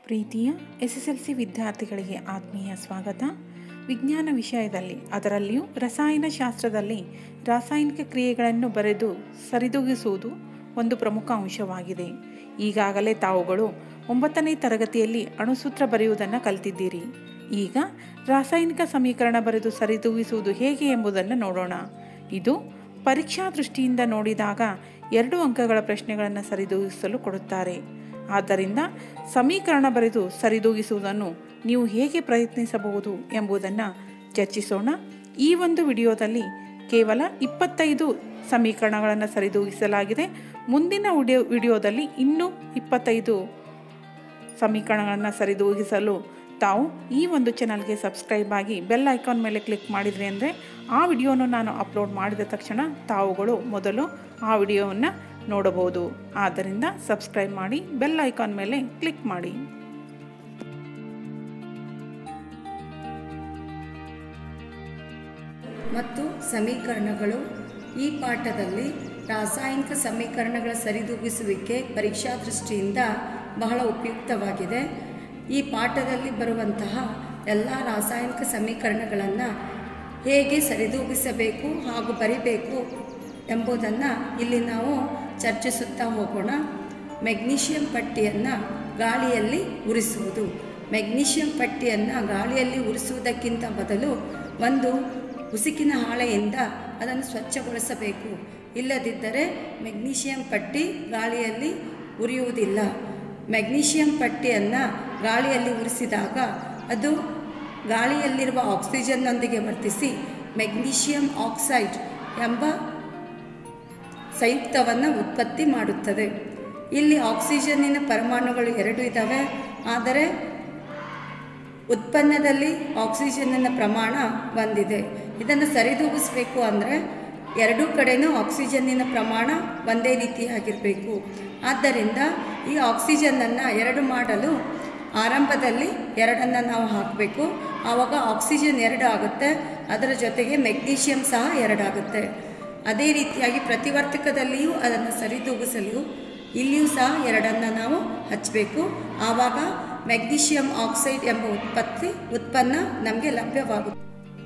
ಪ್ರೀತಿಯ S S L C ವಿದ್ಯಾರ್ಥಿಗಳಿಗೆ ಆತ್ಮೀಯ ಸ್ವಾಗತ ವಿಜ್ಞಾನ ವಿಷಯದಲ್ಲಿ ಅದರಲ್ಲಿಯೂ ರಸಾಯನಶಾಸ್ತ್ರದಲ್ಲಿ ರಾಸಾಯನಿಕ ಕ್ರಿಯೆಗಳನ್ನು ಬರೆದು ಸರಿದೂಗಿಸುವುದು ಒಂದು ಪ್ರಮುಖ ಅಂಶವಾಗಿದೆ ಈಗಾಗಲೇ ತಾವುಗಳು ಒಂಬತ್ತನೇ ತರಗತಿಯಲ್ಲಿ ಅಣುಸೂತ್ರ ಬರೆಯುವುದನ್ನು ಕಲಿತಿದ್ದೀರಿ ಈಗ ರಾಸಾಯನಿಕ ಸಮೀಕರಣ ಬರೆದು ಸರಿದೂಗಿಸುವುದು ಹೇಗೆ ಎಂಬುದನ್ನು ನೋಡೋಣ ಇದು ಪರೀಕ್ಷಾ ದೃಷ್ಟಿಯಿಂದ ನೋಡಿದಾಗ ಎರಡು ಅಂಕಗಳ ಪ್ರಶ್ನೆಗಳನ್ನು ಸರಿದೂಗಿಸಲು ಕೊಡುತ್ತಾರೆ ಆದ್ದರಿಂದ ಸಮೀಕರಣ ಬರೆದು ಸರಿದೂಗಿಸುವುದನ್ನು ನೀವು ಹೇಗೆ ಪ್ರಯತ್ನಿಸಬಹುದು ಎಂಬುದನ್ನು ಚರ್ಚಿಸೋಣ ಈ ಒಂದು ವಿಡಿಯೋದಲ್ಲಿ ಕೇವಲ ಇಪ್ಪತ್ತೈದು ಸಮೀಕರಣಗಳನ್ನು ಸರಿದೂಗಿಸಲಾಗಿದೆ ಮುಂದಿನ ವಿಡಿಯೋ ವಿಡಿಯೋದಲ್ಲಿ ಇನ್ನೂ ಇಪ್ಪತ್ತೈದು ಸಮೀಕರಣಗಳನ್ನು ಸರಿದೂಗಿಸಲು ತಾವು ಈ ಒಂದು ಚಾನಲ್ಗೆ ಸಬ್ಸ್ಕ್ರೈಬ್ ಆಗಿ ಬೆಲ್ ಐಕಾನ್ ಮೇಲೆ ಕ್ಲಿಕ್ ಮಾಡಿದ್ರಿ ಅಂದರೆ ಆ ವಿಡಿಯೋನ ನಾನು ಅಪ್ಲೋಡ್ ಮಾಡಿದ ತಕ್ಷಣ ತಾವುಗಳು ಮೊದಲು ಆ ವಿಡಿಯೋವನ್ನು ನೋಡಬಹುದು ಆದ್ದರಿಂದ ಸಬ್ಸ್ಕ್ರೈಬ್ ಮಾಡಿ ಬೆಲ್ ಐಕಾನ್ ಮೇಲೆ ಕ್ಲಿಕ್ ಮಾಡಿ ಮತ್ತು ಸಮೀಕರಣಗಳು ಈ ಪಾಠದಲ್ಲಿ ರಾಸಾಯನಿಕ ಸಮೀಕರಣಗಳ ಸರಿದೂಗಿಸುವಿಕೆ ಪರೀಕ್ಷಾ ದೃಷ್ಟಿಯಿಂದ ಬಹಳ ಉಪಯುಕ್ತವಾಗಿದೆ ಈ ಪಾಠದಲ್ಲಿ ಬರುವಂತಹ ಎಲ್ಲ ರಾಸಾಯನಿಕ ಸಮೀಕರಣಗಳನ್ನು ಹೇಗೆ ಸರಿದೂಗಿಸಬೇಕು ಹಾಗೂ ಬರಿಬೇಕು ಎಂಬುದನ್ನು ಇಲ್ಲಿ ನಾವು ಚರ್ಚಿಸುತ್ತಾ ಹೋಗೋಣ ಮೆಗ್ನೀಷಿಯಂ ಪಟ್ಟಿಯನ್ನು ಗಾಳಿಯಲ್ಲಿ ಉರಿಸುವುದು ಮೆಗ್ನೀಷಿಯಂ ಪಟ್ಟಿಯನ್ನು ಗಾಳಿಯಲ್ಲಿ ಉರಿಸುವುದಕ್ಕಿಂತ ಮೊದಲು ಒಂದು ಉಸುಕಿನ ಹಾಳೆಯಿಂದ ಅದನ್ನು ಸ್ವಚ್ಛಗೊಳಿಸಬೇಕು ಇಲ್ಲದಿದ್ದರೆ ಮೆಗ್ನೀಷಿಯಂ ಪಟ್ಟಿ ಗಾಳಿಯಲ್ಲಿ ಉರಿಯುವುದಿಲ್ಲ ಮೆಗ್ನೀಷಿಯಂ ಪಟ್ಟಿಯನ್ನು ಗಾಳಿಯಲ್ಲಿ ಉರಿಸಿದಾಗ ಅದು ಗಾಳಿಯಲ್ಲಿರುವ ಆಕ್ಸಿಜನ್ನೊಂದಿಗೆ ವರ್ತಿಸಿ ಮೆಗ್ನೀಷಿಯಂ ಆಕ್ಸೈಡ್ ಎಂಬ ಸಂಯುಕ್ತವನ್ನು ಉತ್ಪತ್ತಿ ಮಾಡುತ್ತದೆ ಇಲ್ಲಿ ಆಕ್ಸಿಜನ್ನಿನ ಪರಮಾಣುಗಳು ಎರಡು ಇದ್ದಾವೆ ಆದರೆ ಉತ್ಪನ್ನದಲ್ಲಿ ಆಕ್ಸಿಜನ್ನಿನ ಪ್ರಮಾಣ ಒಂದಿದೆ ಇದನ್ನು ಸರಿದೂಗಿಸಬೇಕು ಅಂದರೆ ಎರಡೂ ಕಡೆಯೂ ಆಕ್ಸಿಜನ್ನಿನ ಪ್ರಮಾಣ ಒಂದೇ ರೀತಿಯಾಗಿರಬೇಕು ಆದ್ದರಿಂದ ಈ ಆಕ್ಸಿಜನ್ನನ್ನು ಎರಡು ಮಾಡಲು ಆರಂಭದಲ್ಲಿ ಎರಡನ್ನು ನಾವು ಹಾಕಬೇಕು ಆವಾಗ ಆಕ್ಸಿಜನ್ ಎರಡು ಆಗುತ್ತೆ ಅದರ ಜೊತೆಗೆ ಮೆಗ್ನೀಷಿಯಂ ಸಹ ಎರಡಾಗುತ್ತೆ ಅದೇ ರೀತಿಯಾಗಿ ಪ್ರತಿವರ್ತಕದಲ್ಲಿಯೂ ಅದನ್ನು ಸರಿದೂಗಿಸಲು ಇಲ್ಲಿಯೂ ಸಹ ಎರಡನ್ನು ನಾವು ಹಚ್ಚಬೇಕು ಆವಾಗ ಮೆಗ್ನೀಷಿಯಂ ಆಕ್ಸೈಡ್ ಎಂಬ ಉತ್ಪತ್ತಿ ಉತ್ಪನ್ನ ನಮಗೆ ಲಭ್ಯವಾಗುತ್ತೆ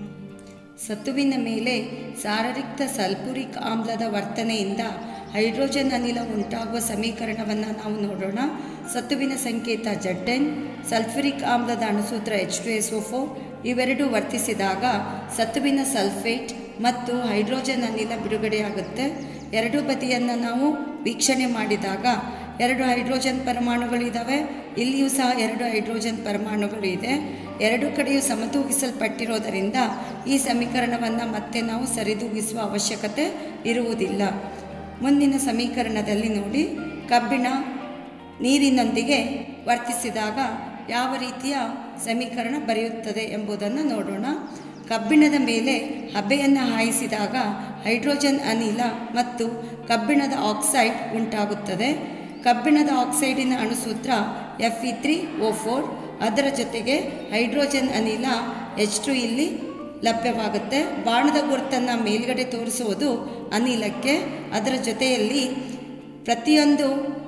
ಸತುವಿನ ಮೇಲೆ ಸಾರರಿಕ್ತ ಸಲ್ಫುರಿಕ್ ಆಮ್ಲದ ವರ್ತನೆಯಿಂದ ಹೈಡ್ರೋಜನ್ ಅನಿಲ ಉಂಟಾಗುವ ಸಮೀಕರಣವನ್ನು ನಾವು ನೋಡೋಣ ಸತುವಿನ ಸಂಕೇತ ಜಡ್ ಎನ್ ಸಲ್ಫ್ಯೂರಿಕ್ ಆಮ್ಲದ ಅಣುಸೂತ್ರ H two S O four ಇವೆರಡು ವರ್ತಿಸಿದಾಗ ಸತುವಿನ ಸಲ್ಫೇಟ್ ಮತ್ತು ಹೈಡ್ರೋಜನ್ ಅನಿಲ ಬಿಡುಗಡೆಯಾಗುತ್ತೆ ಎರಡು ಬದಿಯನ್ನು ನಾವು ವೀಕ್ಷಣೆ ಮಾಡಿದಾಗ ಎರಡು ಹೈಡ್ರೋಜನ್ ಪರಮಾಣುಗಳಿದ್ದಾವೆ ಇಲ್ಲಿಯೂ ಸಹ ಎರಡು ಹೈಡ್ರೋಜನ್ ಪರಮಾಣುಗಳು ಇದೆ ಎರಡು ಕಡೆಯೂ ಸಮತೂಗಿಸಲ್ಪಟ್ಟಿರೋದರಿಂದ ಈ ಸಮೀಕರಣವನ್ನು ಮತ್ತೆ ನಾವು ಸರಿದೂಗಿಸುವ ಅವಶ್ಯಕತೆ ಇರುವುದಿಲ್ಲ ಮುಂದಿನ ಸಮೀಕರಣದಲ್ಲಿ ನೋಡಿ ಕಬ್ಬಿಣ ನೀರಿನೊಂದಿಗೆ ವರ್ತಿಸಿದಾಗ ಯಾವ ರೀತಿಯ ಸಮೀಕರಣ ಬರೆಯುತ್ತದೆ ಎಂಬುದನ್ನು ನೋಡೋಣ ಕಬ್ಬಿಣದ ಮೇಲೆ ಹಬೆಯನ್ನು ಹಾಯಿಸಿದಾಗ ಹೈಡ್ರೋಜನ್ ಅನಿಲ ಮತ್ತು ಕಬ್ಬಿಣದ ಆಕ್ಸೈಡ್ ಉಂಟಾಗುತ್ತದೆ ಕಬ್ಬಿಣದ ಆಕ್ಸೈಡಿನ ಅಣುಸೂತ್ರ F E three O four ಅದರ ಜೊತೆಗೆ ಹೈಡ್ರೋಜನ್ ಅನಿಲ ಎಚ್ ಟು ಇಲ್ಲಿ ಲಭ್ಯವಾಗುತ್ತೆ ಬಾಣದ ಗುರುತನ್ನು ಮೇಲ್ಗಡೆ ತೋರಿಸುವುದು ಅನಿಲಕ್ಕೆ ಅದರ ಜೊತೆಯಲ್ಲಿ ಪ್ರತಿಯೊಂದು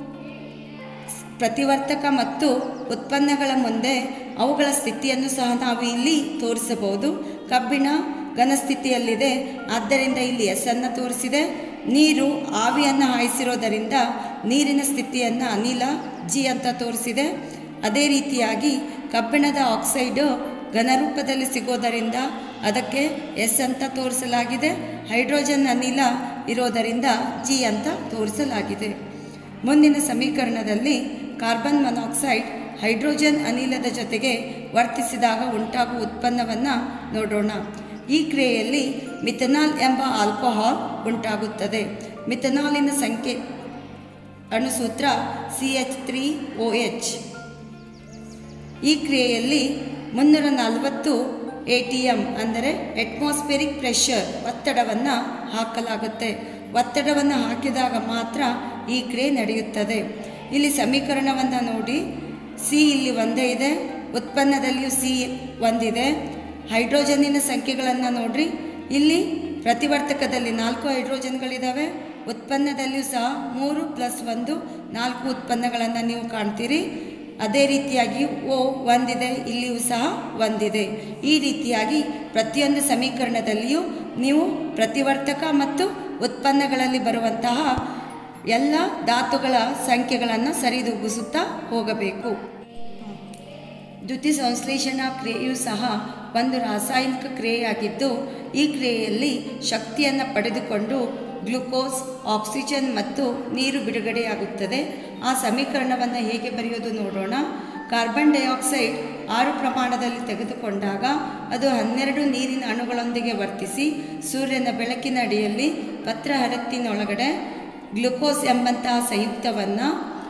ಪ್ರತಿವರ್ತಕ ಮತ್ತು ಉತ್ಪನ್ನಗಳ ಮುಂದೆ ಅವುಗಳ ಸ್ಥಿತಿಯನ್ನು ಸಹ ನಾವು ಇಲ್ಲಿ ತೋರಿಸಬಹುದು ಕಬ್ಬಿಣ ಘನ ಸ್ಥಿತಿಯಲ್ಲಿದೆ ಆದ್ದರಿಂದ ಇಲ್ಲಿ ಎಸ್ ಅನ್ನು ತೋರಿಸಿದೆ ನೀರು ಆವಿಯನ್ನು ಹಾಯಿಸಿರೋದರಿಂದ ನೀರಿನ ಸ್ಥಿತಿಯನ್ನು ಅನಿಲ ಜಿ ಅಂತ ತೋರಿಸಿದೆ ಅದೇ ರೀತಿಯಾಗಿ ಕಬ್ಬಿಣದ ಆಕ್ಸೈಡು ಘನರೂಪದಲ್ಲಿ ಸಿಗೋದರಿಂದ ಅದಕ್ಕೆ ಎಸ್ ಅಂತ ತೋರಿಸಲಾಗಿದೆ ಹೈಡ್ರೋಜನ್ ಅನಿಲ ಇರೋದರಿಂದ ಜಿ ಅಂತ ತೋರಿಸಲಾಗಿದೆ ಮುಂದಿನ ಸಮೀಕರಣದಲ್ಲಿ ಕಾರ್ಬನ್ ಮೊನಾಕ್ಸೈಡ್ ಹೈಡ್ರೋಜನ್ ಅನಿಲದ ಜೊತೆಗೆ ವರ್ತಿಸಿದಾಗ ಉಂಟಾಗುವ ಉತ್ಪನ್ನವನ್ನು ನೋಡೋಣ ಈ ಕ್ರಿಯೆಯಲ್ಲಿ ಮಿಥನಾಲ್ ಎಂಬ ಆಲ್ಕೋಹಾಲ್ ಉಂಟಾಗುತ್ತದೆ ಮಿಥನಾಲಿನ ಸಂಖ್ಯೆ ಅಣುಸೂತ್ರ C H three O H ಈ ಕ್ರಿಯೆಯಲ್ಲಿ ಮುನ್ನೂರ ನಲವತ್ತು ಎ ಟಿ ಎಮ್ ಅಂದರೆ ಅಟ್ಮಾಸ್ಫಿಯರಿಕ್ ಪ್ರೆಷರ್ ಒತ್ತಡವನ್ನು ಹಾಕಲಾಗುತ್ತೆ ಒತ್ತಡವನ್ನು ಹಾಕಿದಾಗ ಮಾತ್ರ ಈ ಕ್ರಿಯೆ ನಡೆಯುತ್ತದೆ ಇಲ್ಲಿ ಸಮೀಕರಣವನ್ನು ನೋಡಿ ಸಿ ಇಲ್ಲಿ ಒಂದೇ ಇದೆ ಉತ್ಪನ್ನದಲ್ಲಿಯೂ ಸಿ ಒಂದಿದೆ ಹೈಡ್ರೋಜನ್ನಿನ ಸಂಖ್ಯೆಗಳನ್ನು ನೋಡ್ರಿ ಇಲ್ಲಿ ಪ್ರತಿವರ್ತಕದಲ್ಲಿ ನಾಲ್ಕು ಹೈಡ್ರೋಜನ್ಗಳಿದ್ದಾವೆ ಉತ್ಪನ್ನದಲ್ಲಿಯೂ ಸಹ ಮೂರು ಪ್ಲಸ್ ಒಂದು ನಾಲ್ಕು ಉತ್ಪನ್ನಗಳನ್ನು ನೀವು ಕಾಣ್ತೀರಿ ಅದೇ ರೀತಿಯಾಗಿ ಓ ಒಂದಿದೆ ಇಲ್ಲಿಯೂ ಸಹ ಒಂದಿದೆ ಈ ರೀತಿಯಾಗಿ ಪ್ರತಿಯೊಂದು ಸಮೀಕರಣದಲ್ಲಿಯೂ ನೀವು ಪ್ರತಿವರ್ತಕ ಮತ್ತು ಉತ್ಪನ್ನಗಳಲ್ಲಿ ಬರುವಂತಹ ಎಲ್ಲ ಧಾತುಗಳ ಸಂಖ್ಯೆಗಳನ್ನು ಸರಿದೂಗಿಸುತ್ತಾ ಹೋಗಬೇಕು ದ್ಯುತಿ ಸಂಶ್ಲೇಷಣಾ ಕ್ರಿಯೆಯೂ ಸಹ ಒಂದು ರಾಸಾಯನಿಕ ಕ್ರಿಯೆಯಾಗಿದ್ದು ಈ ಕ್ರಿಯೆಯಲ್ಲಿ ಶಕ್ತಿಯನ್ನು ಪಡೆದುಕೊಂಡು ಗ್ಲುಕೋಸ್ ಆಕ್ಸಿಜನ್ ಮತ್ತು ನೀರು ಬಿಡುಗಡೆಯಾಗುತ್ತದೆ ಆ ಸಮೀಕರಣವನ್ನು ಹೇಗೆ ಬರೆಯೋದು ನೋಡೋಣ ಕಾರ್ಬನ್ ಡೈಆಕ್ಸೈಡ್ ಆರು ಪ್ರಮಾಣದಲ್ಲಿ ತೆಗೆದುಕೊಂಡಾಗ ಅದು ಹನ್ನೆರಡು ನೀರಿನ ಅಣುಗಳೊಂದಿಗೆ ವರ್ತಿಸಿ ಸೂರ್ಯನ ಬೆಳಕಿನ ಅಡಿಯಲ್ಲಿ ಪತ್ರ ಹರತ್ತಿನೊಳಗಡೆ ಗ್ಲುಕೋಸ್ ಎಂಬಂತಹ ಸಂಯುಕ್ತವನ್ನು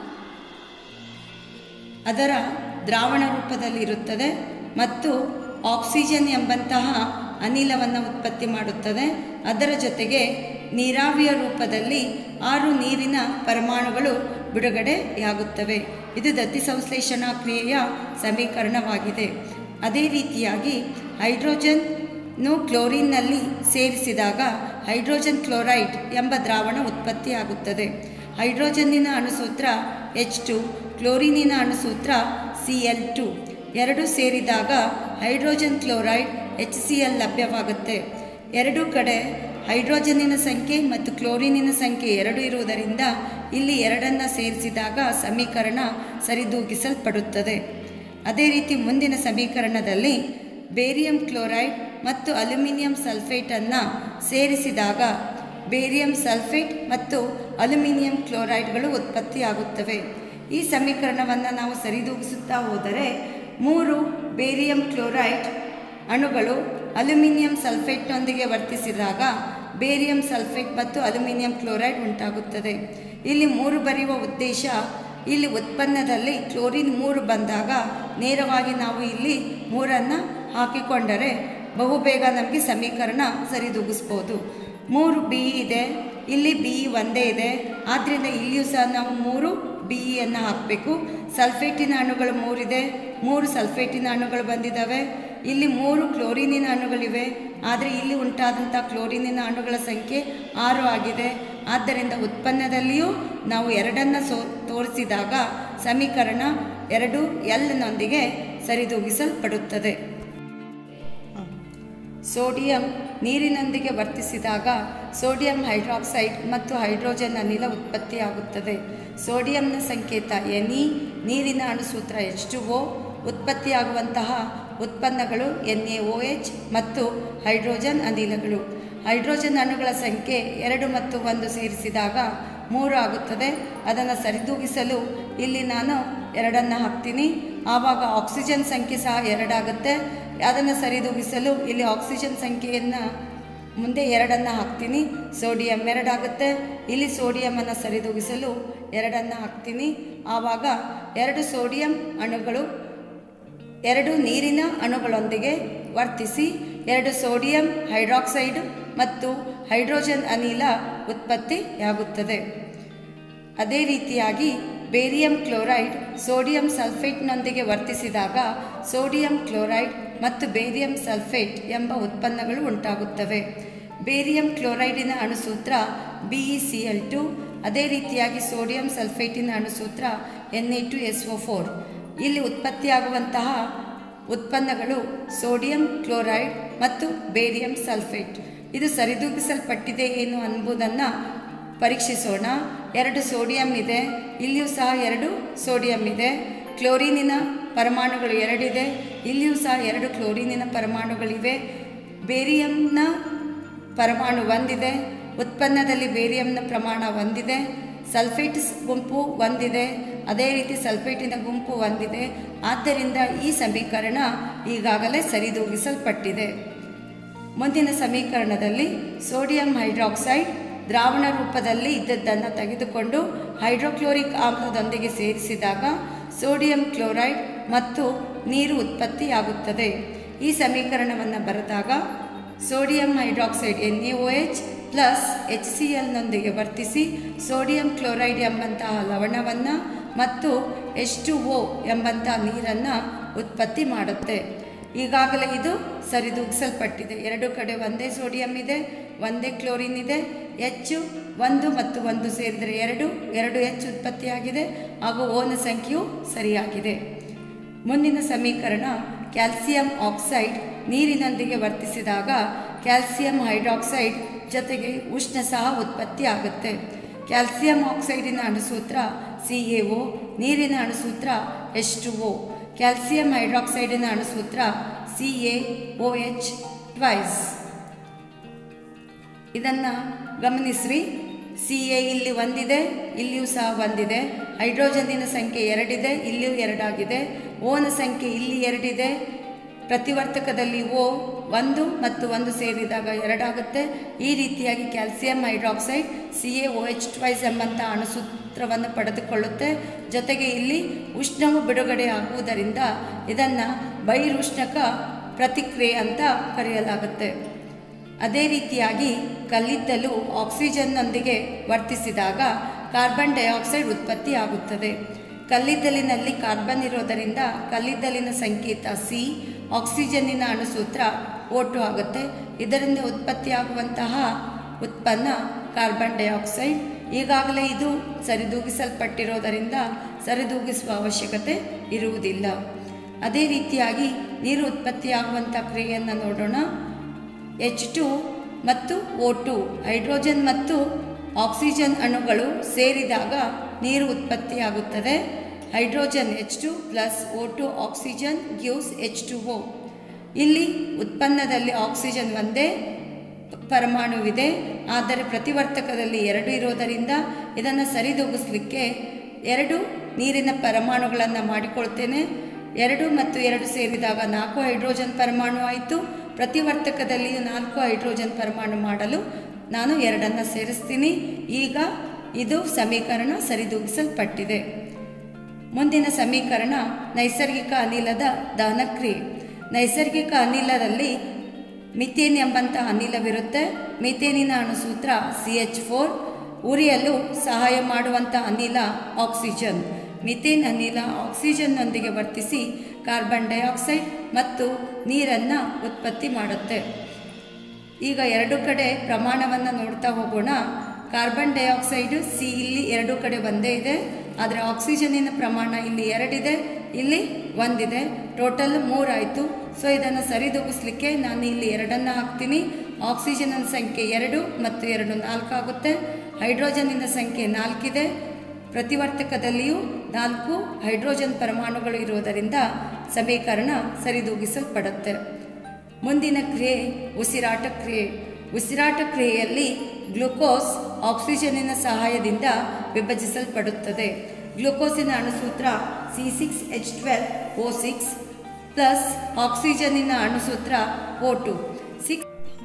ಅದರ ದ್ರಾವಣ ರೂಪದಲ್ಲಿರುತ್ತದೆ ಮತ್ತು ಆಕ್ಸಿಜನ್ ಎಂಬಂತಹ ಅನಿಲವನ್ನು ಉತ್ಪತ್ತಿ ಮಾಡುತ್ತದೆ ಅದರ ಜೊತೆಗೆ ನೀರಾವಿಯ ರೂಪದಲ್ಲಿ ಆರು ನೀರಿನ ಪರಮಾಣುಗಳು ಬಿಡುಗಡೆಯಾಗುತ್ತವೆ ಇದು ದತ್ತಿ ಸಂಶ್ಲೇಷಣಾ ಕ್ರಿಯೆಯ ಸಮೀಕರಣವಾಗಿದೆ ಅದೇ ರೀತಿಯಾಗಿ ಹೈಡ್ರೋಜನ್ನು ಕ್ಲೋರಿನ್ನಲ್ಲಿ ಸೇರಿಸಿದಾಗ ಹೈಡ್ರೋಜನ್ ಕ್ಲೋರೈಡ್ ಎಂಬ ದ್ರಾವಣ ಉತ್ಪತ್ತಿಯಾಗುತ್ತದೆ ಹೈಡ್ರೋಜನ್ನಿನ ಅಣುಸೂತ್ರ ಎಚ್ ಟು ಕ್ಲೋರಿನಿನ ಅಣುಸೂತ್ರ ಸಿ ಎಲ್ ಟು ಎರಡು ಸೇರಿದಾಗ hydrogen chloride H C L ಲಭ್ಯವಾಗುತ್ತೆ ಎರಡೂ ಕಡೆ ಹೈಡ್ರೋಜನ್ನಿನ ಸಂಖ್ಯೆ ಮತ್ತು ಕ್ಲೋರಿನಿನ ಸಂಖ್ಯೆ ಎರಡು ಇರುವುದರಿಂದ ಇಲ್ಲಿ ಎರಡನ್ನು ಸೇರಿಸಿದಾಗ ಸಮೀಕರಣ ಸರಿದೂಗಿಸಲ್ಪಡುತ್ತದೆ ಅದೇ ರೀತಿ ಮುಂದಿನ ಸಮೀಕರಣದಲ್ಲಿ ಬೇರಿಯಂ ಕ್ಲೋರೈಡ್ ಮತ್ತು ಅಲ್ಯೂಮಿನಿಯಂ ಸಲ್ಫೇಟನ್ನು ಸೇರಿಸಿದಾಗ ಬೇರಿಯಂ ಸಲ್ಫೇಟ್ ಮತ್ತು ಅಲ್ಯೂಮಿನಿಯಂ ಕ್ಲೋರೈಡ್ಗಳು ಉತ್ಪತ್ತಿಯಾಗುತ್ತವೆ ಈ ಸಮೀಕರಣವನ್ನು ನಾವು ಸರಿದೂಗಿಸುತ್ತಾ ಹೋದರೆ ಮೂರು ಬೇರಿಯಂ ಕ್ಲೋರೈಡ್ ಅಣುಗಳು ಅಲ್ಯೂಮಿನಿಯಂ ಸಲ್ಫೇಟ್ನೊಂದಿಗೆ ವರ್ತಿಸಿದಾಗ ಬೇರಿಯಂ ಸಲ್ಫೇಟ್ ಮತ್ತು ಅಲ್ಯೂಮಿನಿಯಂ ಕ್ಲೋರೈಡ್ ಉಂಟಾಗುತ್ತದೆ ಇಲ್ಲಿ ಮೂರು ಬರೆಯುವ ಉದ್ದೇಶ ಇಲ್ಲಿ ಉತ್ಪನ್ನದಲ್ಲಿ ಕ್ಲೋರಿನ್ ಮೂರು ಬಂದಾಗ ನೇರವಾಗಿ ನಾವು ಇಲ್ಲಿ ಮೂರನ್ನು ಹಾಕಿಕೊಂಡರೆ ಬಹುಬೇಗ ನಮಗೆ ಸಮೀಕರಣ ಸರಿದೂಗಿಸ್ಬೋದು ಮೂರು ಬಿ ಇದೆ ಇಲ್ಲಿ ಬಿ ಒಂದೇ ಇದೆ ಆದ್ದರಿಂದ ಇಲ್ಲಿಯೂ ಸಹ ನಾವು ಮೂರು ಬಿ ಇಯನ್ನು ಹಾಕಬೇಕು ಸಲ್ಫೇಟಿನ ಅಣುಗಳು ಮೂರಿದೆ ಮೂರು ಸಲ್ಫೇಟಿನ ಅಣುಗಳು ಬಂದಿದ್ದಾವೆ ಇಲ್ಲಿ ಮೂರು ಕ್ಲೋರಿನಿನ ಅಣುಗಳಿವೆ ಆದರೆ ಇಲ್ಲಿ ಉಂಟಾದಂಥ ಕ್ಲೋರಿನಿನ ಅಣುಗಳ ಸಂಖ್ಯೆ ಆರು ಆಗಿದೆ ಆದ್ದರಿಂದ ಉತ್ಪನ್ನದಲ್ಲಿಯೂ ನಾವು ಎರಡನ್ನು ಸೋ ತೋರಿಸಿದಾಗ ಸಮೀಕರಣ ಎರಡು ಎಲ್ನೊಂದಿಗೆ ಸರಿದೂಗಿಸಲ್ಪಡುತ್ತದೆ ಸೋಡಿಯಂ ನೀರಿನೊಂದಿಗೆ ವರ್ತಿಸಿದಾಗ ಸೋಡಿಯಂ ಹೈಡ್ರಾಕ್ಸೈಡ್ ಮತ್ತು ಹೈಡ್ರೋಜನ್ ಅನಿಲ ಉತ್ಪತ್ತಿಯಾಗುತ್ತದೆ ಸೋಡಿಯಂನ ಸಂಕೇತ ಎನ್ ಇ ನೀರಿನ ಅಣುಸೂತ್ರ ಎಚ್ ಟು ಒ ಉತ್ಪತ್ತಿಯಾಗುವಂತಹ ಉತ್ಪನ್ನಗಳು ಎನ್ ಎ ಒ ಎಚ್ ಮತ್ತು ಹೈಡ್ರೋಜನ್ ಅನಿಲಗಳು ಹೈಡ್ರೋಜನ್ ಅಣುಗಳ ಸಂಖ್ಯೆ ಎರಡು ಮತ್ತು ಒಂದು ಸೇರಿಸಿದಾಗ ಮೂರು ಆಗುತ್ತದೆ ಅದನ್ನು ಸರಿದೂಗಿಸಲು ಇಲ್ಲಿ ನಾನು ಎರಡನ್ನು ಹಾಕ್ತೀನಿ ಆವಾಗ ಆಕ್ಸಿಜನ್ ಸಂಖ್ಯೆ ಸಹ ಎರಡಾಗುತ್ತೆ ಅದನ್ನು ಸರಿದೂಗಿಸಲು ಇಲ್ಲಿ ಆಕ್ಸಿಜನ್ ಸಂಖ್ಯೆಯನ್ನು ಮುಂದೆ ಎರಡನ್ನು ಹಾಕ್ತೀನಿ ಸೋಡಿಯಂ ಎರಡಾಗುತ್ತೆ ಇಲ್ಲಿ ಸೋಡಿಯಮನ್ನು ಸರಿದೂಗಿಸಲು ಎರಡನ್ನು ಹಾಕ್ತೀನಿ ಆವಾಗ ಎರಡು ಸೋಡಿಯಂ ಅಣುಗಳು ಎರಡು ನೀರಿನ ಅಣುಗಳೊಂದಿಗೆ ವರ್ತಿಸಿ ಎರಡು ಸೋಡಿಯಂ ಹೈಡ್ರಾಕ್ಸೈಡ್ ಮತ್ತು ಹೈಡ್ರೋಜನ್ ಅನಿಲ ಉತ್ಪತ್ತಿಯಾಗುತ್ತದೆ ಅದೇ ರೀತಿಯಾಗಿ ಬೇರಿಯಂ ಕ್ಲೋರೈಡ್ ಸೋಡಿಯಂ ಸಲ್ಫೇಟ್ನೊಂದಿಗೆ ವರ್ತಿಸಿದಾಗ ಸೋಡಿಯಂ ಕ್ಲೋರೈಡ್ ಮತ್ತು ಬೇರಿಯಂ ಸಲ್ಫೇಟ್ ಎಂಬ ಉತ್ಪನ್ನಗಳು ಉಂಟಾಗುತ್ತವೆ ಬೇರಿಯಂ ಕ್ಲೋರೈಡಿನ ಅಣುಸೂತ್ರ B E C L two ಅದೇ ರೀತಿಯಾಗಿ ಸೋಡಿಯಂ ಸಲ್ಫೇಟಿನ ಅಣುಸೂತ್ರ N A two S O four ಇಲ್ಲಿ ಉತ್ಪತ್ತಿಯಾಗುವಂತಹ ಉತ್ಪನ್ನಗಳು ಸೋಡಿಯಂ ಕ್ಲೋರೈಡ್ ಮತ್ತು ಬೇರಿಯಂ ಸಲ್ಫೇಟ್ ಇದು ಸರಿದೂಗಿಸಲ್ಪಟ್ಟಿದೆ ಏನು ಎಂಬುದನ್ನು ಪರೀಕ್ಷಿಸೋಣ ಎರಡು ಸೋಡಿಯಂ ಇದೆ ಇಲ್ಲಿಯೂ ಸಹ ಎರಡು ಸೋಡಿಯಂ ಇದೆ ಕ್ಲೋರಿನಿನ ಪರಮಾಣುಗಳು ಎರಡಿದೆ ಇಲ್ಲಿಯೂ ಸಹ ಎರಡು ಕ್ಲೋರಿನಿನ ಪರಮಾಣುಗಳಿವೆ ಬೇರಿಯಂನ ಪರಮಾಣು ಒಂದಿದೆ ಉತ್ಪನ್ನದಲ್ಲಿ ಬೇರಿಯಂನ ಪ್ರಮಾಣ ಒಂದಿದೆ ಸಲ್ಫೇಟ್ ಗುಂಪು ಒಂದಿದೆ ಅದೇ ರೀತಿ ಸಲ್ಫೇಟಿನ ಗುಂಪು ಒಂದಿದೆ ಆದ್ದರಿಂದ ಈ ಸಮೀಕರಣ ಈಗಾಗಲೇ ಸರಿದೂಗಿಸಲ್ಪಟ್ಟಿದೆ ಮುಂದಿನ ಸಮೀಕರಣದಲ್ಲಿ ಸೋಡಿಯಂ ಹೈಡ್ರಾಕ್ಸೈಡ್ ದ್ರಾವಣ ರೂಪದಲ್ಲಿ ಇದ್ದದ್ದನ್ನು ತೆಗೆದುಕೊಂಡು ಹೈಡ್ರೋಕ್ಲೋರಿಕ್ ಆಮ್ಲದೊಂದಿಗೆ ಸೇರಿಸಿದಾಗ ಸೋಡಿಯಂ ಕ್ಲೋರೈಡ್ ಮತ್ತು ನೀರು ಉತ್ಪತ್ತಿಯಾಗುತ್ತದೆ ಈ ಸಮೀಕರಣವನ್ನು ಬರೆದಾಗ sodium hydroxide N A O H plus H C ಎಲ್ನೊಂದಿಗೆ ವರ್ತಿಸಿ ಸೋಡಿಯಂ ಕ್ಲೋರೈಡ್ ಎಂಬಂತಹ ಲವಣವನ್ನು ಮತ್ತು ಎಚ್ ಟು ಒ ಎಂಬಂತಹ ನೀರನ್ನು ಉತ್ಪತ್ತಿ ಮಾಡುತ್ತೆ ಈಗಾಗಲೇ ಇದು ಸರಿದೂಗಿಸಲ್ಪಟ್ಟಿದೆ ಎರಡು ಕಡೆ ಒಂದೇ ಸೋಡಿಯಂ ಇದೆ ಒಂದೇ ಕ್ಲೋರಿನ್ ಇದೆ ಎಚ್ ಒಂದು ಮತ್ತು ಒಂದು ಸೇರಿದರೆ ಎರಡು ಎರಡು ಎಚ್ ಉತ್ಪತ್ತಿಯಾಗಿದೆ ಹಾಗೂ ಓನ ಸಂಖ್ಯೆಯು ಸರಿಯಾಗಿದೆ ಮುಂದಿನ ಸಮೀಕರಣ ಕ್ಯಾಲ್ಸಿಯಂ ಆಕ್ಸೈಡ್ ನೀರಿನೊಂದಿಗೆ ವರ್ತಿಸಿದಾಗ ಕ್ಯಾಲ್ಸಿಯಂ ಹೈಡ್ರಾಕ್ಸೈಡ್ ಜೊತೆಗೆ ಉಷ್ಣ ಸಹ ಉತ್ಪತ್ತಿಯಾಗುತ್ತೆ ಕ್ಯಾಲ್ಸಿಯಂ ಆಕ್ಸೈಡಿನ ಅಣುಸೂತ್ರ ಸಿ ಎ ಒ ನೀರಿನ ಅಣುಸೂತ್ರ ಎಚ್ ಟು ಒ ಕ್ಯಾಲ್ಸಿಯಂ ಹೈಡ್ರಾಕ್ಸೈಡಿನ ಅಣುಸೂತ್ರ C A O H twice ಇದನ್ನು ಗಮನಿಸ್ರಿ ಸಿ ಎ ಇಲ್ಲಿ ಒಂದಿದೆ ಇಲ್ಲಿಯೂ ಸಹ ಒಂದಿದೆ ಹೈಡ್ರೋಜನ್ನಿನ ಸಂಖ್ಯೆ ಎರಡಿದೆ ಇಲ್ಲಿಯೂ ಎರಡಾಗಿದೆ ಓನ ಸಂಖ್ಯೆ ಇಲ್ಲಿ ಎರಡಿದೆ ಪ್ರತಿವರ್ತಕದಲ್ಲಿ ಓ ಒಂದು ಮತ್ತು ಒಂದು ಸೇರಿದಾಗ ಎರಡಾಗುತ್ತೆ ಈ ರೀತಿಯಾಗಿ calcium hydroxide C A O H twice ಎಂಬಂಥ ಅಣುಸೂತ್ರವನ್ನು ಪಡೆದುಕೊಳ್ಳುತ್ತೆ ಜೊತೆಗೆ ಇಲ್ಲಿ ಉಷ್ಣವು ಬಿಡುಗಡೆ ಆಗುವುದರಿಂದ ಇದನ್ನು ಬಹಿರುಷ್ಣಕ ಪ್ರತಿಕ್ರಿಯೆ ಅಂತ ಕರೆಯಲಾಗುತ್ತೆ ಅದೇ ರೀತಿಯಾಗಿ ಕಲ್ಲಿದ್ದಲು ಆಕ್ಸಿಜನ್ನೊಂದಿಗೆ ವರ್ತಿಸಿದಾಗ ಕಾರ್ಬನ್ ಡೈಆಕ್ಸೈಡ್ ಉತ್ಪತ್ತಿಯಾಗುತ್ತದೆ ಕಲ್ಲಿದ್ದಲಿನಲ್ಲಿ ಕಾರ್ಬನ್ ಇರೋದರಿಂದ ಕಲ್ಲಿದ್ದಲಿನ ಸಂಕೇತ ಸಿ ಆಕ್ಸಿಜನ್ನಿನ ಅಣುಸೂತ್ರ ಓಟು ಆಗುತ್ತೆ ಇದರಿಂದ ಉತ್ಪತ್ತಿಯಾಗುವಂತಹ ಉತ್ಪನ್ನ ಕಾರ್ಬನ್ ಡೈಆಕ್ಸೈಡ್ ಈಗಾಗಲೇ ಇದು ಸರಿದೂಗಿಸಲ್ಪಟ್ಟಿರೋದರಿಂದ ಸರಿದೂಗಿಸುವ ಅವಶ್ಯಕತೆ ಇರುವುದಿಲ್ಲ ಅದೇ ರೀತಿಯಾಗಿ ನೀರು ಉತ್ಪತ್ತಿಯಾಗುವಂಥ ಕ್ರಿಯೆಯನ್ನು ನೋಡೋಣ ಎಚ್ ಟು ಮತ್ತು ಓ ಟು ಹೈಡ್ರೋಜನ್ ಮತ್ತು ಆಕ್ಸಿಜನ್ ಅಣುಗಳು ಸೇರಿದಾಗ ನೀರು ಉತ್ಪತ್ತಿಯಾಗುತ್ತದೆ hydrogen H two plus O two oxygen gives H two O ಇಲ್ಲಿ ಉತ್ಪನ್ನದಲ್ಲಿ ಆಕ್ಸಿಜನ್ ಒಂದೇ ಪರಮಾಣುವಿದೆ ಆದರೆ ಪ್ರತಿವರ್ತಕದಲ್ಲಿ ಎರಡು ಇರೋದರಿಂದ ಇದನ್ನು ಸರಿದೂಗಿಸ್ಲಿಕ್ಕೆ ಎರಡು ನೀರಿನ ಪರಮಾಣುಗಳನ್ನು ಮಾಡಿಕೊಳ್ತೇನೆ ಎರಡು ಮತ್ತು ಎರಡು ಸೇರಿದಾಗ ನಾಲ್ಕು ಹೈಡ್ರೋಜನ್ ಪರಮಾಣು ಆಯಿತು ಪ್ರತಿವರ್ತಕದಲ್ಲಿಯೂ ನಾಲ್ಕು ಹೈಡ್ರೋಜನ್ ಪರಮಾಣು ಮಾಡಲು ನಾನು ಎರಡನ್ನು ಸೇರಿಸ್ತೀನಿ ಈಗ ಇದು ಸಮೀಕರಣ ಸರಿದೂಗಿಸಲ್ಪಟ್ಟಿದೆ ಮುಂದಿನ ಸಮೀಕರಣ ನೈಸರ್ಗಿಕ ಅನಿಲದ ದಹನಕ್ರಿಯೆ ನೈಸರ್ಗಿಕ ಅನಿಲದಲ್ಲಿ ಮಿಥೇನ್ ಎಂಬಂಥ ಅನಿಲವಿರುತ್ತೆ ಮಿಥೇನಿನ ಅಣುಸೂತ್ರ ಸಿ ಎಚ್ ಫೋರ್ ಉರಿಯಲು ಸಹಾಯ ಮಾಡುವಂಥ ಅನಿಲ ಆಕ್ಸಿಜನ್ ಮಿಥೇನ್ ಅನಿಲ ಆಕ್ಸಿಜನ್ನೊಂದಿಗೆ ವರ್ತಿಸಿ ಕಾರ್ಬನ್ ಡೈಆಕ್ಸೈಡ್ ಮತ್ತು ನೀರನ್ನು ಉತ್ಪತ್ತಿ ಮಾಡುತ್ತೆ ಈಗ ಎರಡು ಕಡೆ ಪ್ರಮಾಣವನ್ನು ನೋಡ್ತಾ ಹೋಗೋಣ ಕಾರ್ಬನ್ ಡೈಆಕ್ಸೈಡು ಸಿ ಇಲ್ಲಿ ಎರಡು ಕಡೆ ಒಂದೇ ಇದೆ ಆದರೆ ಆಕ್ಸಿಜನ್ನಿನ ಪ್ರಮಾಣ ಇಲ್ಲಿ ಎರಡಿದೆ ಇಲ್ಲಿ ಒಂದಿದೆ ಟೋಟಲ್ ಮೂರಾಯಿತು ಸೊ ಇದನ್ನು ಸರಿದೂಗಿಸ್ಲಿಕ್ಕೆ ನಾನು ಇಲ್ಲಿ ಎರಡನ್ನು ಹಾಕ್ತೀನಿ ಆಕ್ಸಿಜನ್ನ ಸಂಖ್ಯೆ ಎರಡು ಮತ್ತು ಎರಡು ನಾಲ್ಕು ಆಗುತ್ತೆ ಹೈಡ್ರೋಜನ್ನಿನ ಸಂಖ್ಯೆ ನಾಲ್ಕಿದೆ ಪ್ರತಿವರ್ತಕದಲ್ಲಿಯೂ ನಾಲ್ಕು ಹೈಡ್ರೋಜನ್ ಪರಮಾಣುಗಳು ಇರುವುದರಿಂದ ಸಮೀಕರಣ ಸರಿದೂಗಿಸಲ್ಪಡುತ್ತೆ ಮುಂದಿನ ಕ್ರಿಯೆ ಉಸಿರಾಟ ಕ್ರಿಯೆ ಉಸಿರಾಟ ಕ್ರಿಯೆಯಲ್ಲಿ ಗ್ಲೂಕೋಸ್ ಆಕ್ಸಿಜನ್ನಿನ ಸಹಾಯದಿಂದ ವಿಭಜಿಸಲ್ಪಡುತ್ತದೆ ಗ್ಲೂಕೋಸಿನ ಅಣುಸೂತ್ರ C six H twelve O six plus ಆಕ್ಸಿಜನ್ನಿನ ಅಣುಸೂತ್ರ ಓ ಟು ಸಿಕ್ಸ್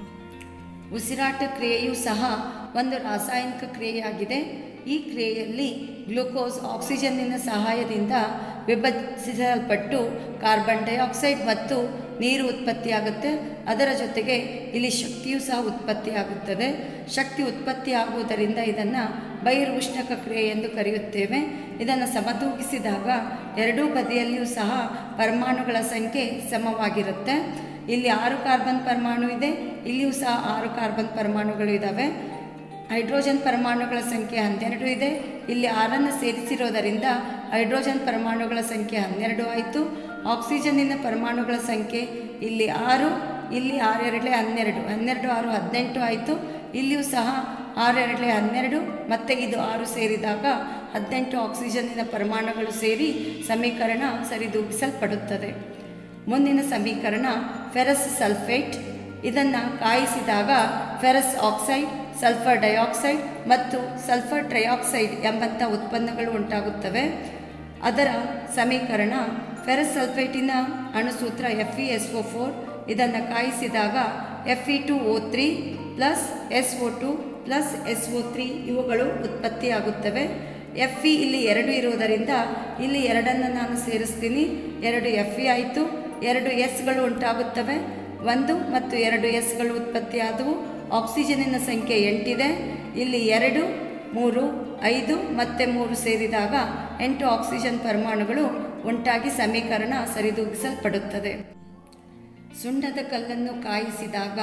ಉಸಿರಾಟ ಕ್ರಿಯೆಯೂ ಸಹ ಒಂದು ರಾಸಾಯನಿಕ ಕ್ರಿಯೆಯಾಗಿದೆ ಈ ಕ್ರಿಯೆಯಲ್ಲಿ ಗ್ಲೂಕೋಸ್ ಆಕ್ಸಿಜನ್ನಿನ ಸಹಾಯದಿಂದ ವಿಭಜಿಸಲ್ಪಟ್ಟು ಕಾರ್ಬನ್ ಡೈಆಕ್ಸೈಡ್ ಮತ್ತು ನೀರು ಉತ್ಪತ್ತಿಯಾಗುತ್ತೆ ಅದರ ಜೊತೆಗೆ ಇಲ್ಲಿ ಶಕ್ತಿಯೂ ಸಹ ಉತ್ಪತ್ತಿಯಾಗುತ್ತದೆ ಶಕ್ತಿ ಉತ್ಪತ್ತಿಯಾಗುವುದರಿಂದ ಇದನ್ನು ಬಹಿರ್ಉಷ್ಣಕ ಕ್ರಿಯೆ ಎಂದು ಕರೆಯುತ್ತೇವೆ ಇದನ್ನು ಸಮತೂಗಿಸಿದಾಗ ಎರಡೂ ಬದಿಯಲ್ಲಿಯೂ ಸಹ ಪರಮಾಣುಗಳ ಸಂಖ್ಯೆ ಸಮವಾಗಿರುತ್ತೆ ಇಲ್ಲಿ ಆರು ಕಾರ್ಬನ್ ಪರಮಾಣು ಇದೆ ಇಲ್ಲಿಯೂ ಸಹ ಆರು ಕಾರ್ಬನ್ ಪರಮಾಣುಗಳು ಇದ್ದಾವೆ ಹೈಡ್ರೋಜನ್ ಪರಮಾಣುಗಳ ಸಂಖ್ಯೆ ಹನ್ನೆರಡು ಇದೆ ಇಲ್ಲಿ ಆರನ್ನು ಸೇರಿಸಿರೋದರಿಂದ ಹೈಡ್ರೋಜನ್ ಪರಮಾಣುಗಳ ಸಂಖ್ಯೆ ಹನ್ನೆರಡು ಆಯಿತು ಆಕ್ಸಿಜನ್ನಿನ ಪರಮಾಣುಗಳ ಸಂಖ್ಯೆ ಇಲ್ಲಿ ಆರು ಇಲ್ಲಿ ಆರೆರಡಲೆ ಹನ್ನೆರಡು ಹನ್ನೆರಡು ಆರು ಹದಿನೆಂಟು ಆಯಿತು ಇಲ್ಲಿಯೂ ಸಹ ಆರೆರಡಲೆ ಹನ್ನೆರಡು ಮತ್ತು ಇದು ಆರು ಸೇರಿದಾಗ ಹದಿನೆಂಟು ಆಕ್ಸಿಜನ್ನಿನ ಪರಮಾಣುಗಳು ಸೇರಿ ಸಮೀಕರಣ ಸರಿದೂಗಿಸಲ್ಪಡುತ್ತದೆ ಮುಂದಿನ ಸಮೀಕರಣ ಫೆರಸ್ ಸಲ್ಫೇಟ್ ಇದನ್ನು ಕಾಯಿಸಿದಾಗ ಫೆರಸ್ ಆಕ್ಸೈಡ್ ಸಲ್ಫರ್ ಡೈಆಕ್ಸೈಡ್ ಮತ್ತು ಸಲ್ಫರ್ ಟ್ರೈಆಕ್ಸೈಡ್ ಎಂಬಂಥ ಉತ್ಪನ್ನಗಳು ಉಂಟಾಗುತ್ತವೆ ಅದರ ಸಮೀಕರಣ ಫೆರಸ್ ಸಲ್ಫೇಟಿನ ಅಣುಸೂತ್ರ F E S O four ಇದನ್ನು ಕಾಯಿಸಿದಾಗ F E two O three plus S O two plus S O three ಇವುಗಳು ಉತ್ಪತ್ತಿಯಾಗುತ್ತವೆ ಎಫ್ ಇ ಇಲ್ಲಿ ಎರಡು ಇರುವುದರಿಂದ ಇಲ್ಲಿ ಎರಡನ್ನು ನಾನು ಸೇರಿಸ್ತೀನಿ ಎರಡು ಎಫ್ ಇ ಆಯಿತು ಎರಡು ಎಸ್ಗಳು ಉಂಟಾಗುತ್ತವೆ ಒಂದು ಮತ್ತು ಎರಡು ಎಸ್ಗಳು ಉತ್ಪತ್ತಿಯಾದವು ಆಕ್ಸಿಜನ್ನಿನ ಸಂಖ್ಯೆ ಎಂಟಿದೆ ಇಲ್ಲಿ ಎರಡು ಮೂರು ಐದು ಮತ್ತು ಮೂರು ಸೇರಿದಾಗ ಎಂಟು ಆಕ್ಸಿಜನ್ ಪರಮಾಣುಗಳು ಉಂಟಾಗಿ ಸಮೀಕರಣ ಸರಿದೂಗಿಸಲ್ಪಡುತ್ತದೆ ಸುಣ್ಣದ ಕಲ್ಲನ್ನು ಕಾಯಿಸಿದಾಗ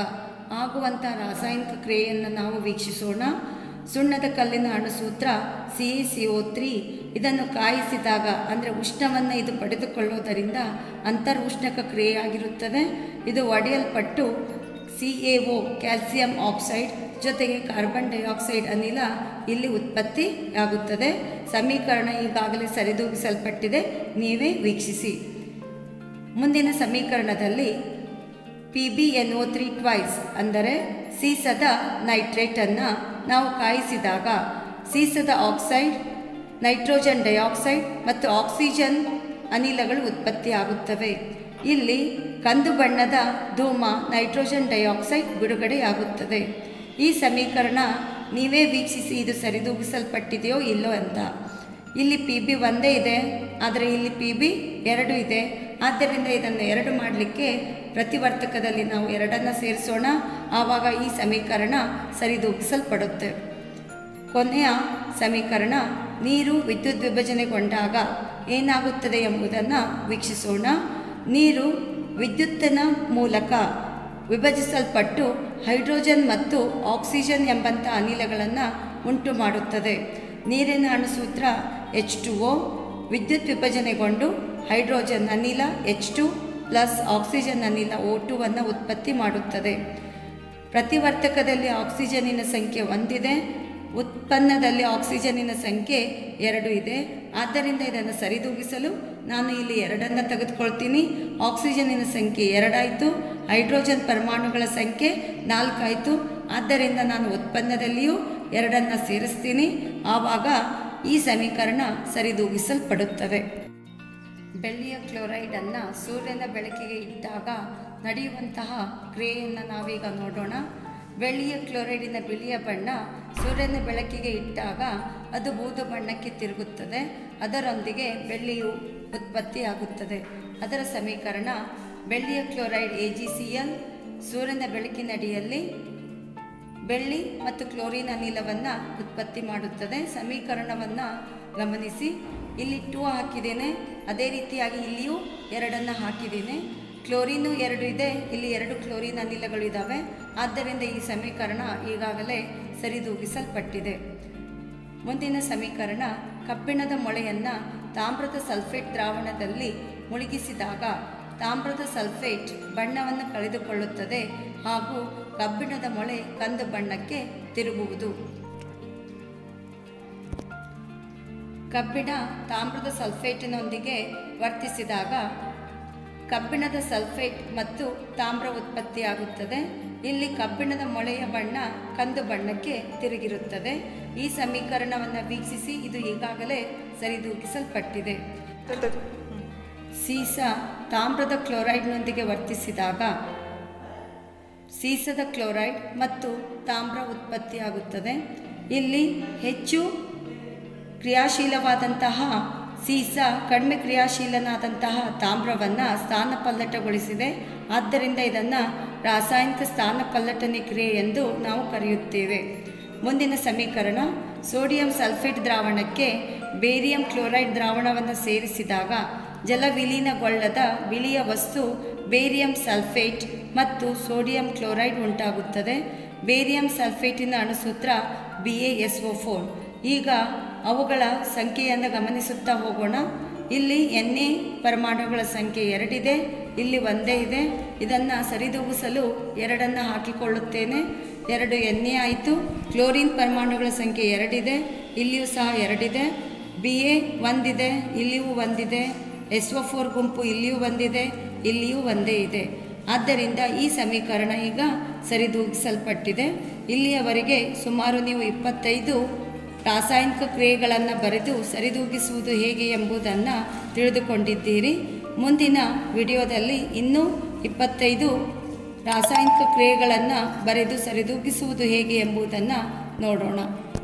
ಆಗುವಂಥ ರಾಸಾಯನಿಕ ಕ್ರಿಯೆಯನ್ನು ನಾವು ವೀಕ್ಷಿಸೋಣ ಸುಣ್ಣದ ಕಲ್ಲಿನ ಅಣುಸೂತ್ರ C A C O three ಇದನ್ನು ಕಾಯಿಸಿದಾಗ ಅಂದರೆ ಉಷ್ಣವನ್ನು ಇದು ಪಡೆದುಕೊಳ್ಳೋದರಿಂದ ಅಂತರ್ ಉಷ್ಣಕ ಕ್ರಿಯೆಯಾಗಿರುತ್ತದೆ ಇದು ಒಡೆಯಲ್ಪಟ್ಟು C A O calcium oxide ಜೊತೆಗೆ ಕಾರ್ಬನ್ ಡೈಆಕ್ಸೈಡ್ ಅನಿಲ ಇಲ್ಲಿ ಉತ್ಪತ್ತಿಯಾಗುತ್ತದೆ ಸಮೀಕರಣ ಈಗಾಗಲೇ ಸರಿದೂಗಿಸಲ್ಪಟ್ಟಿದೆ ನೀವೇ ವೀಕ್ಷಿಸಿ ಮುಂದಿನ ಸಮೀಕರಣದಲ್ಲಿ P B N O three twice ಅಂದರೆ ಸೀಸದ ನೈಟ್ರೇಟನ್ನು ನಾವು ಕಾಯಿಸಿದಾಗ ಸೀಸದ ಆಕ್ಸೈಡ್ ನೈಟ್ರೋಜನ್ ಡೈಆಕ್ಸೈಡ್ ಮತ್ತು ಆಕ್ಸಿಜನ್ ಅನಿಲಗಳು ಉತ್ಪತ್ತಿಯಾಗುತ್ತವೆ ಇಲ್ಲಿ ಕಂದು ಬಣ್ಣದ ಧೂಮ ನೈಟ್ರೋಜನ್ ಡೈಆಕ್ಸೈಡ್ ಬಿಡುಗಡೆಯಾಗುತ್ತದೆ ಈ ಸಮೀಕರಣ ನೀವೇ ವೀಕ್ಷಿಸಿ ಇದು ಸರಿದೂಗಿಸಲ್ಪಟ್ಟಿದೆಯೋ ಇಲ್ಲೋ ಅಂತ ಇಲ್ಲಿ ಪಿ ಬಿ ಒಂದೇ ಇದೆ ಆದರೆ ಇಲ್ಲಿ ಪಿ ಬಿ ಎರಡು ಇದೆ ಆದ್ದರಿಂದ ಇದನ್ನು ಎರಡು ಮಾಡಲಿಕ್ಕೆ ಪ್ರತಿವರ್ತಕದಲ್ಲಿ ನಾವು ಎರಡನ್ನು ಸೇರಿಸೋಣ ಆವಾಗ ಈ ಸಮೀಕರಣ ಸರಿದೂಗಿಸಲ್ಪಡುತ್ತೆ ಕೊನೆಯ ಸಮೀಕರಣ ನೀರು ವಿದ್ಯುತ್ ವಿಭಜನೆಗೊಂಡಾಗ ಏನಾಗುತ್ತದೆ ಎಂಬುದನ್ನು ವೀಕ್ಷಿಸೋಣ ನೀರು ವಿದ್ಯುತ್ತಿನ ಮೂಲಕ ವಿಭಜಿಸಲ್ಪಟ್ಟು ಹೈಡ್ರೋಜನ್ ಮತ್ತು ಆಕ್ಸಿಜನ್ ಎಂಬಂಥ ಅನಿಲಗಳನ್ನು ಉಂಟು ಮಾಡುತ್ತದೆ ನೀರಿನ ಅಣುಸೂತ್ರ ಎಚ್ ಟು ಒ ವಿದ್ಯುತ್ ವಿಭಜನೆಗೊಂಡು ಹೈಡ್ರೋಜನ್ ಅನಿಲ ಎಚ್ ಟು ಪ್ಲಸ್ ಆಕ್ಸಿಜನ್ ಅನಿಲ ಓ ಟುವನ್ನು ಉತ್ಪತ್ತಿ ಮಾಡುತ್ತದೆ ಪ್ರತಿವರ್ತಕದಲ್ಲಿ ಆಕ್ಸಿಜನ್ನಿನ ಸಂಖ್ಯೆ ಒಂದಿದೆ ಉತ್ಪನ್ನದಲ್ಲಿ ಆಕ್ಸಿಜನ್ನಿನ ಸಂಖ್ಯೆ ಎರಡು ಇದೆ ಆದ್ದರಿಂದ ಇದನ್ನು ಸರಿದೂಗಿಸಲು ನಾನು ಇಲ್ಲಿ ಎರಡನ್ನು ತೆಗೆದುಕೊಳ್ತೀನಿ ಆಕ್ಸಿಜನ್ನಿನ ಸಂಖ್ಯೆ ಎರಡಾಯಿತು ಹೈಡ್ರೋಜನ್ ಪರಮಾಣುಗಳ ಸಂಖ್ಯೆ ನಾಲ್ಕಾಯಿತು ಆದ್ದರಿಂದ ನಾನು ಉತ್ಪನ್ನದಲ್ಲಿಯೂ ಎರಡನ್ನು ಸೇರಿಸ್ತೀನಿ ಆವಾಗ ಈ ಸಮೀಕರಣ ಸರಿದೂಗಿಸಲ್ಪಡುತ್ತವೆ ಬೆಳ್ಳಿಯ ಕ್ಲೋರೈಡನ್ನು ಸೂರ್ಯನ ಬೆಳಕಿಗೆ ಇಟ್ಟಾಗ ನಡೆಯುವಂತಹ ಕ್ರಿಯೆಯನ್ನು ನಾವೀಗ ನೋಡೋಣ ಬೆಳ್ಳಿಯ ಕ್ಲೋರೈಡಿನ ಬಿಳಿಯ ಬಣ್ಣ ಸೂರ್ಯನ ಬೆಳಕಿಗೆ ಇಟ್ಟಾಗ ಅದು ಬೂದು ಬಣ್ಣಕ್ಕೆ ತಿರುಗುತ್ತದೆ ಅದರೊಂದಿಗೆ ಬೆಳ್ಳಿಯು ಉತ್ಪತ್ತಿಯಾಗುತ್ತದೆ ಅದರ ಸಮೀಕರಣ ಬೆಳ್ಳಿಯ chloride A G C L ಸೂರ್ಯನ ಬೆಳಕಿನಡಿಯಲ್ಲಿ ಬೆಳ್ಳಿ ಮತ್ತು ಕ್ಲೋರಿನ್ ಅನಿಲವನ್ನು ಉತ್ಪತ್ತಿ ಮಾಡುತ್ತದೆ ಸಮೀಕರಣವನ್ನು ಗಮನಿಸಿ ಇಲ್ಲಿ ಟೂ ಹಾಕಿದ್ದೇನೆ ಅದೇ ರೀತಿಯಾಗಿ ಇಲ್ಲಿಯೂ ಎರಡನ್ನು ಹಾಕಿದ್ದೇನೆ ಕ್ಲೋರಿನು ಎರಡು ಇದೆ ಇಲ್ಲಿ ಎರಡು ಕ್ಲೋರಿನ್ ಅನಿಲಗಳು ಇದ್ದಾವೆ ಆದ್ದರಿಂದ ಈ ಸಮೀಕರಣ ಈಗಾಗಲೇ ಸರಿದೂಗಿಸಲ್ಪಟ್ಟಿದೆ ಮುಂದಿನ ಸಮೀಕರಣ ಕಬ್ಬಿಣದ ಮೊಳೆಯನ್ನು ತಾಮ್ರದ ಸಲ್ಫೇಟ್ ದ್ರಾವಣದಲ್ಲಿ ಮುಳುಗಿಸಿದಾಗ ತಾಮ್ರದ ಸಲ್ಫೇಟ್ ಬಣ್ಣವನ್ನು ಕಳೆದುಕೊಳ್ಳುತ್ತದೆ ಹಾಗೂ ಕಬ್ಬಿಣದ ಮೊಳೆ ಕಂದು ಬಣ್ಣಕ್ಕೆ ತಿರುಗುವುದು ಕಬ್ಬಿಣ ತಾಮ್ರದ ಸಲ್ಫೇಟಿನೊಂದಿಗೆ ವರ್ತಿಸಿದಾಗ ಕಬ್ಬಿಣದ ಸಲ್ಫೇಟ್ ಮತ್ತು ತಾಮ್ರ ಉತ್ಪತ್ತಿಯಾಗುತ್ತದೆ ಇಲ್ಲಿ ಕಬ್ಬಿಣದ ಮೊಳೆಯ ಬಣ್ಣ ಕಂದು ಬಣ್ಣಕ್ಕೆ ತಿರುಗಿರುತ್ತದೆ ಈ ಸಮೀಕರಣವನ್ನು ವೀಕ್ಷಿಸಿ ಇದು ಈಗಾಗಲೇ ಸರಿದೂಗಿಸಲ್ಪಟ್ಟಿದೆ ಸೀಸ ತಾಮ್ರದ ಕ್ಲೋರೈಡ್ನೊಂದಿಗೆ ವರ್ತಿಸಿದಾಗ ಸೀಸದ ಕ್ಲೋರೈಡ್ ಮತ್ತು ತಾಮ್ರ ಉತ್ಪತ್ತಿಯಾಗುತ್ತದೆ ಇಲ್ಲಿ ಹೆಚ್ಚು ಕ್ರಿಯಾಶೀಲವಾದಂತಹ ಸೀಸ ಕಡಿಮೆ ಕ್ರಿಯಾಶೀಲನಾದಂತಹ ತಾಮ್ರವನ್ನು ಸ್ಥಾನಪಲ್ಲಟಗೊಳಿಸಿದೆ ಆದ್ದರಿಂದ ಇದನ್ನು ರಾಸಾಯನಿಕ ಸ್ಥಾನಪಲ್ಲಟನೆ ಕ್ರಿಯೆ ಎಂದು ನಾವು ಕರೆಯುತ್ತೇವೆ ಮುಂದಿನ ಸಮೀಕರಣ ಸೋಡಿಯಂ ಸಲ್ಫೇಟ್ ದ್ರಾವಣಕ್ಕೆ ಬೇರಿಯಂ ಕ್ಲೋರೈಡ್ ದ್ರಾವಣವನ್ನು ಸೇರಿಸಿದಾಗ ಜಲ ವಿಲೀನಗೊಳ್ಳದ ಬಿಳಿಯ ವಸ್ತು ಬೇರಿಯಂ ಸಲ್ಫೇಟ್ ಮತ್ತು ಸೋಡಿಯಂ ಕ್ಲೋರೈಡ್ ಉಂಟಾಗುತ್ತದೆ ಬೇರಿಯಂ ಸಲ್ಫೇಟಿನ ಅಣುಸೂತ್ರ B A S O four ಈಗ ಅವುಗಳ ಸಂಖ್ಯೆಯನ್ನು ಗಮನಿಸುತ್ತಾ ಹೋಗೋಣ ಇಲ್ಲಿ ಎನ್ ಎ ಪರಮಾಣುಗಳ ಸಂಖ್ಯೆ ಎರಡಿದೆ ಇಲ್ಲಿ ಒಂದೇ ಇದೆ ಇದನ್ನು ಸರಿದೂಗಿಸಲು ಎರಡನ್ನು ಹಾಕಿಕೊಳ್ಳುತ್ತೇನೆ ಎರಡು ಎನ್ ಎ ಆಯಿತು ಕ್ಲೋರಿನ್ ಪರಮಾಣುಗಳ ಸಂಖ್ಯೆ ಎರಡಿದೆ ಇಲ್ಲಿಯೂ ಸಹ ಎರಡಿದೆ ಬಿ ಎ ಒಂದಿದೆ ಇಲ್ಲಿಯೂ ಒಂದಿದೆ ಎಸ್ ಒ ಫೋರ್ ಗುಂಪು ಇಲ್ಲಿಯೂ ಒಂದಿದೆ ಇಲ್ಲಿಯೂ ಒಂದೇ ಇದೆ ಆದ್ದರಿಂದ ಈ ಸಮೀಕರಣ ಈಗ ಸರಿದೂಗಿಸಲ್ಪಟ್ಟಿದೆ ಇಲ್ಲಿಯವರೆಗೆ ಸುಮಾರು ನೀವು ಇಪ್ಪತ್ತೈದು ರಾಸಾಯನಿಕ ಕ್ರಿಯೆಗಳನ್ನು ಬರೆದು ಸರಿದೂಗಿಸುವುದು ಹೇಗೆ ಎಂಬುದನ್ನು ತಿಳಿದುಕೊಂಡಿದ್ದೀರಿ ಮುಂದಿನ ವಿಡಿಯೋದಲ್ಲಿ ಇನ್ನೂ ಇಪ್ಪತ್ತೈದು ರಾಸಾಯನಿಕ ಕ್ರಿಯೆಗಳನ್ನು ಬರೆದು ಸರಿದೂಗಿಸುವುದು ಹೇಗೆ ಎಂಬುದನ್ನು ನೋಡೋಣ